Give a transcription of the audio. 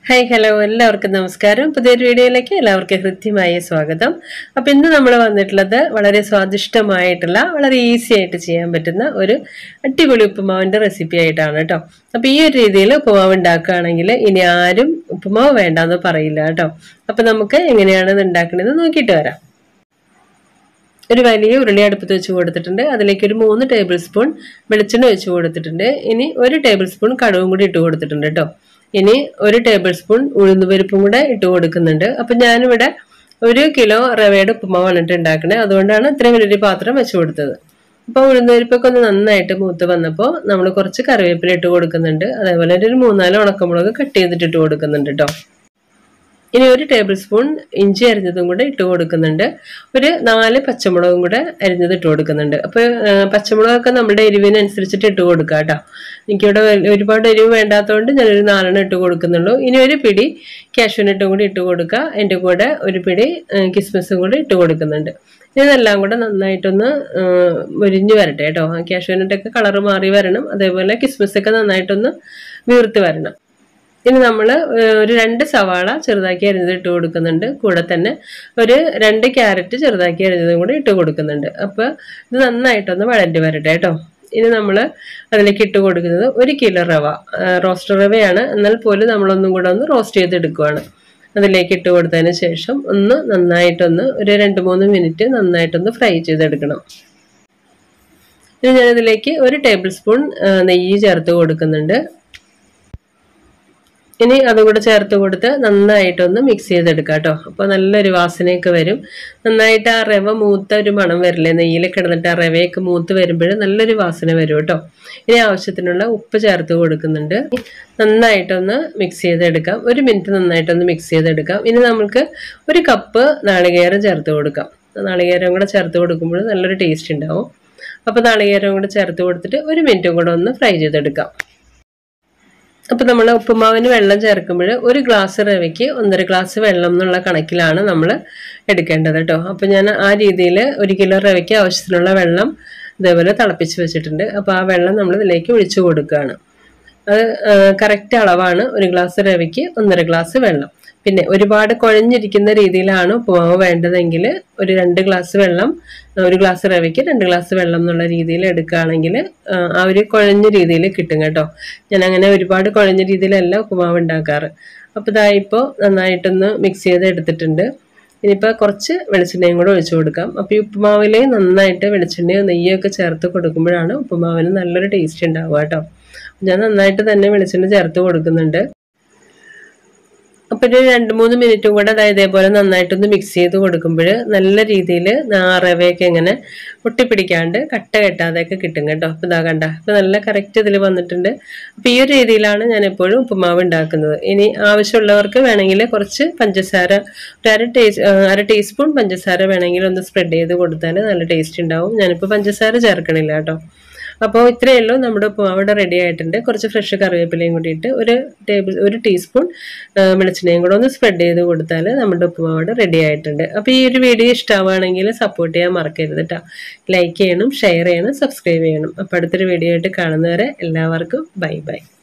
hi hello എല്ലാവർക്കും നമസ്കാരം പുതിയൊരു വീഡിയോയിലേക്ക് എല്ലാവർക്കും ഹൃദ്യമായ സ്വാഗതം അപ്പം ഇന്ന് നമ്മൾ വന്നിട്ടുള്ളത് വളരെ സ്വാദിഷ്ടമായിട്ടുള്ള വളരെ ഈസി ആയിട്ട് ചെയ്യാൻ പറ്റുന്ന ഒരു അടിപൊളി ഉപ്പുമാവിൻ്റെ റെസിപ്പി ആയിട്ടാണ് കേട്ടോ അപ്പം ഈ ഒരു രീതിയിൽ ഉപ്പുമാവ് ഉണ്ടാക്കുകയാണെങ്കിൽ ഇനി ആരും ഉപ്പുമാവ് വേണ്ടാന്ന് പറയില്ല കേട്ടോ അപ്പം നമുക്ക് എങ്ങനെയാണ് ഇത് ഉണ്ടാക്കണമെന്ന് നോക്കിയിട്ട് വരാം ഒരു വലിയ ഉരുളി അടുപ്പത്ത് വെച്ച് കൊടുത്തിട്ടുണ്ട് അതിലേക്ക് ഒരു മൂന്ന് ടേബിൾ സ്പൂൺ വെളിച്ചെണ്ണ വെച്ച് കൊടുത്തിട്ടുണ്ട് ഇനി ഒരു ടേബിൾ സ്പൂൺ കടുവും കൂടി ഇട്ട് കൊടുത്തിട്ടുണ്ട് കേട്ടോ ഇനി ഒരു ടേബിൾ സ്പൂൺ ഉഴുന്നുപരിപ്പും കൂടെ ഇട്ട് കൊടുക്കുന്നുണ്ട് അപ്പം ഞാനിവിടെ ഒരു കിലോ റവയുടെ ഉപ്പുമാവാണ് ഇട്ട് ഉണ്ടാക്കണേ അതുകൊണ്ടാണ് ഇത്രയും വലിയൊരു പാത്രം വെച്ച് കൊടുത്തത് അപ്പോൾ ഉഴുന്നുപരിപ്പൊക്കെ ഒന്ന് നന്നായിട്ട് മൂത്ത് വന്നപ്പോൾ നമ്മൾ കുറച്ച് കറിവേപ്പില ഇട്ട് കൊടുക്കുന്നുണ്ട് അതേപോലെ ഒരു മൂന്നാല് ഉണക്കമുളക് കട്ട് ചെയ്തിട്ട് ഇട്ട് കൊടുക്കുന്നുണ്ട് കേട്ടോ ഇനി ഒരു ടേബിൾ സ്പൂൺ ഇഞ്ചി അരിഞ്ഞതും കൂടെ ഇട്ട് കൊടുക്കുന്നുണ്ട് ഒരു നാല് പച്ചമുളകും കൂടെ അരിഞ്ഞത് ഇട്ട് കൊടുക്കുന്നുണ്ട് അപ്പോൾ പച്ചമുളകൊക്കെ നമ്മുടെ എരിവിനനുസരിച്ചിട്ട് ഇട്ട് കൊടുക്കുക കേട്ടോ എനിക്കിവിടെ ഒരുപാട് എരിവ് വേണ്ടാത്തതുകൊണ്ട് ഞാനൊരു നാലെണ്ണം ഇട്ട് കൊടുക്കുന്നുള്ളൂ ഇനി ഒരു പിടി കാഷ്യൂനട്ടും കൂടി ഇട്ട് കൊടുക്കുക അതിൻ്റെ കൂടെ ഒരു പിടി കിസ്മിസും കൂടി ഇട്ട് കൊടുക്കുന്നുണ്ട് ഇതെല്ലാം കൂടെ നന്നായിട്ടൊന്ന് മുരിഞ്ഞ് വരട്ടെ കേട്ടോ കാഷ്യൂനട്ടൊക്കെ കളറ് മാറി വരണം അതേപോലെ കിസ്മിസൊക്കെ നന്നായിട്ടൊന്ന് വീർത്ത് വരണം ഇനി നമ്മൾ ഒരു രണ്ട് സവാള ചെറുതാക്കി അരിഞ്ഞത് ഇട്ട് കൊടുക്കുന്നുണ്ട് കൂടെ തന്നെ ഒരു രണ്ട് ക്യാരറ്റ് ചെറുതാക്കി അരിഞ്ഞതും കൂടി ഇട്ട് കൊടുക്കുന്നുണ്ട് അപ്പോൾ ഇത് നന്നായിട്ടൊന്ന് വഴറ്റി വരട്ടെ കേട്ടോ ഇനി നമ്മൾ അതിലേക്ക് ഇട്ട് കൊടുക്കുന്നത് ഒരു കിലോ റവ റോസ്റ്റ് റവയാണ് എന്നാൽ പോലും നമ്മളൊന്നും കൂടെ ഒന്ന് റോസ്റ്റ് ചെയ്തെടുക്കുവാണ് അതിലേക്ക് ഇട്ട് കൊടുത്തതിന് ശേഷം ഒന്ന് നന്നായിട്ടൊന്ന് ഒരു രണ്ട് മൂന്ന് മിനിറ്റ് നന്നായിട്ടൊന്ന് ഫ്രൈ ചെയ്തെടുക്കണം ഇനി ഞാനിതിലേക്ക് ഒരു ടേബിൾ സ്പൂൺ നെയ്യ് ചേർത്ത് കൊടുക്കുന്നുണ്ട് ഇനി അതും കൂടെ ചേർത്ത് കൊടുത്ത് നന്നായിട്ടൊന്ന് മിക്സ് ചെയ്തെടുക്കാം കേട്ടോ അപ്പോൾ നല്ലൊരു വാസനയൊക്കെ വരും നന്നായിട്ട് ആ റവ മൂത്ത ഒരു മണം വരില്ലേ നെയ്യിൽ കിടന്നിട്ട് ആ റവയൊക്കെ മൂത്ത് വരുമ്പോൾ നല്ലൊരു വാസന വരും കേട്ടോ ഇനി ആവശ്യത്തിനുള്ള ഉപ്പ് ചേർത്ത് കൊടുക്കുന്നുണ്ട് നന്നായിട്ടൊന്ന് മിക്സ് ചെയ്തെടുക്കാം ഒരു മിനിറ്റ് നന്നായിട്ടൊന്ന് മിക്സ് ചെയ്തെടുക്കാം ഇനി നമുക്ക് ഒരു കപ്പ് നാളികേരം ചേർത്ത് കൊടുക്കാം നാളികേരം കൂടെ ചേർത്ത് കൊടുക്കുമ്പോൾ നല്ലൊരു ടേസ്റ്റ് ഉണ്ടാവും അപ്പോൾ നാളികേരം കൂടെ ചേർത്ത് കൊടുത്തിട്ട് ഒരു മിനിറ്റും കൂടെ ഒന്ന് ഫ്രൈ ചെയ്തെടുക്കാം അപ്പോൾ നമ്മൾ ഉപ്പുമാവിന് വെള്ളം ചേർക്കുമ്പോൾ ഒരു ഗ്ലാസ് റവയ്ക്ക് ഒന്നര ഗ്ലാസ് വെള്ളം എന്നുള്ള കണക്കിലാണ് നമ്മൾ എടുക്കേണ്ടത് കേട്ടോ അപ്പോൾ ഞാൻ ആ രീതിയിൽ ഒരു കിലോ റവയ്ക്ക് ആവശ്യത്തിനുള്ള വെള്ളം ഇതേപോലെ തിളപ്പിച്ച് വെച്ചിട്ടുണ്ട് അപ്പോൾ ആ വെള്ളം നമ്മൾ ഇതിലേക്ക് ഒഴിച്ചു കൊടുക്കുകയാണ് അത് കറക്റ്റ് അളവാണ് ഒരു ഗ്ലാസ് റവയ്ക്ക് ഒന്നര ഗ്ലാസ് വെള്ളം പിന്നെ ഒരുപാട് കുഴഞ്ഞിരിക്കുന്ന രീതിയിലാണ് ഉപ്പുമാവ് വേണ്ടതെങ്കിൽ ഒരു രണ്ട് ഗ്ലാസ് വെള്ളം ഒരു ഗ്ലാസ് റവയ്ക്ക് രണ്ട് ഗ്ലാസ് വെള്ളം എന്നുള്ള രീതിയിൽ എടുക്കുകയാണെങ്കിൽ ആ ഒരു കുഴഞ്ഞ രീതിയിൽ കിട്ടും കേട്ടോ ഞാൻ അങ്ങനെ ഒരുപാട് കുഴഞ്ഞ രീതിയിലല്ല ഉപ്പുമാവ് ഉണ്ടാക്കാറ് അപ്പോൾ ഇതാ ഇപ്പോൾ നന്നായിട്ടൊന്ന് മിക്സ് ചെയ്ത് എടുത്തിട്ടുണ്ട് ഇനിയിപ്പോൾ കുറച്ച് വെളിച്ചെണ്ണയും കൂടെ ഒഴിച്ചു കൊടുക്കാം അപ്പോൾ ഈ ഉപ്പുമാവിൽ നന്നായിട്ട് വെളിച്ചെണ്ണയോ നെയ്യൊക്കെ ചേർത്ത് കൊടുക്കുമ്പോഴാണ് ഉപ്പുമാവിന് നല്ലൊരു ടേസ്റ്റ് ഉണ്ടാവുക കേട്ടോ ഞാൻ നന്നായിട്ട് തന്നെ വെളിച്ചെണ്ണ ചേർത്ത് കൊടുക്കുന്നുണ്ട് അപ്പോൾ ഒരു രണ്ട് മൂന്ന് മിനിറ്റും കൂടെ അതായത് ഇതേപോലെ നന്നായിട്ടൊന്ന് മിക്സ് ചെയ്ത് കൊടുക്കുമ്പോൾ നല്ല രീതിയിൽ റവയൊക്കെ ഇങ്ങനെ ഒട്ടിപ്പിടിക്കാണ്ട് കട്ട കെട്ടാതെയൊക്കെ കിട്ടും കേട്ടോ അപ്പോൾ ഇതാ കണ്ട അപ്പോൾ നല്ല കറക്റ്റ് ഇതിൽ വന്നിട്ടുണ്ട് അപ്പോൾ ഈ ഒരു രീതിയിലാണ് ഞാൻ എപ്പോഴും ഉപ്പുമാവ് ഉണ്ടാക്കുന്നത് ഇനി ആവശ്യമുള്ളവർക്ക് വേണമെങ്കിൽ കുറച്ച് പഞ്ചസാര ഒരു അര ടീ അര ടീസ്പൂൺ പഞ്ചസാര വേണമെങ്കിൽ ഒന്ന് സ്പ്രെഡ് ചെയ്ത് കൊടുത്താൽ നല്ല ടേസ്റ്റ് ഉണ്ടാവും ഞാനിപ്പോൾ പഞ്ചസാര ചേർക്കണില്ല കേട്ടോ അപ്പോൾ ഇത്രയേ ഉള്ളൂ നമ്മുടെ ഉപ്പുമാവിടെ റെഡി ആയിട്ടുണ്ട് കുറച്ച് ഫ്രഷ് കറിവേപ്പിലയും കൂടിയിട്ട് ഒരു ടേബിൾ ഒരു ടീസ്പൂൺ വെളിച്ചെണ്ണയും കൂടെ ഒന്ന് സ്പ്രെഡ് ചെയ്ത് കൊടുത്താൽ നമ്മുടെ ഉപ്പുമാവിടെ റെഡി ആയിട്ടുണ്ട് അപ്പോൾ ഈ ഒരു വീഡിയോ ഇഷ്ടമാവുകയാണെങ്കിൽ സപ്പോർട്ട് ചെയ്യാൻ മറക്കരുത് കേട്ടോ ലൈക്ക് ചെയ്യണം ഷെയർ ചെയ്യണം സബ്സ്ക്രൈബ് ചെയ്യണം അപ്പോൾ അടുത്തൊരു വീഡിയോ ആയിട്ട് കാണുന്നവരെ എല്ലാവർക്കും ബൈ ബൈ